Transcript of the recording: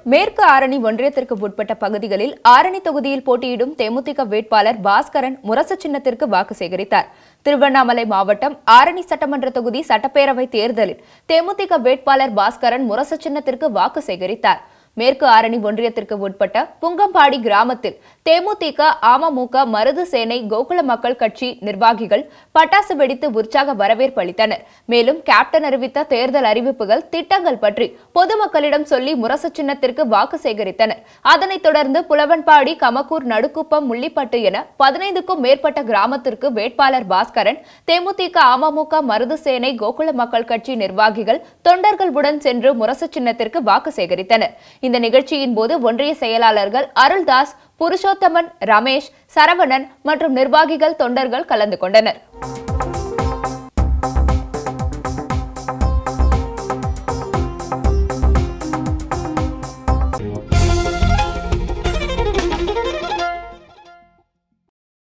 மேற்கு ஆரணி ஒன்றியத்திற்கு உட்பட்ட பகுதிகளில் ஆரணி தொகுதியில் போட்டியிடும் தேமுதிக வேட்பாளர் பாஸ்கரன் முரசு சின்னத்திற்கு வாக்கு சேகரித்தார் திருவண்ணாமலை மாவட்டம் ஆரணி சட்டமன்ற தொகுதி சட்டப்பேரவை தேர்தலில் தேமுதிக வேட்பாளர் பாஸ்கரன் முரசு சின்னத்திற்கு வாக்கு சேகரித்தார் மேற்கு ஆரணி ஒன்றியத்திற்கு உட்பட்ட புங்கம்பாடி கிராமத்தில் தேமுதிக அமமுக மருது சேனை கோகுல மக்கள் கட்சி நிர்வாகிகள் பட்டாசு வெடித்து உற்சாக வரவேற்பு அளித்தனர் மேலும் கேப்டன் அறிவித்த தேர்தல் அறிவிப்புகள் திட்டங்கள் பற்றி பொதுமக்களிடம் சொல்லி முரசு சின்னத்திற்கு வாக்கு சேகரித்தனர் அதனைத் தொடர்ந்து புலவன்பாடி கமக்கூர் நடுக்குப்பம் முள்ளிப்பட்டு என பதினைந்துக்கும் மேற்பட்ட கிராமத்திற்கு வேட்பாளர் பாஸ்கரன் தேமுதிக அமமுக மருது சேனை கோகுல மக்கள் கட்சி நிர்வாகிகள் தொண்டர்களுடன் சென்று முரசு சின்னத்திற்கு வாக்கு சேகரித்தனர் இந்த நிகழ்ச்சியின் போது ஒன்றிய செயலாளர்கள் அருள்தாஸ் புருஷோத்தமன் ரமேஷ் சரவணன் மற்றும் நிர்வாகிகள் தொண்டர்கள் கலந்து கொண்டனர்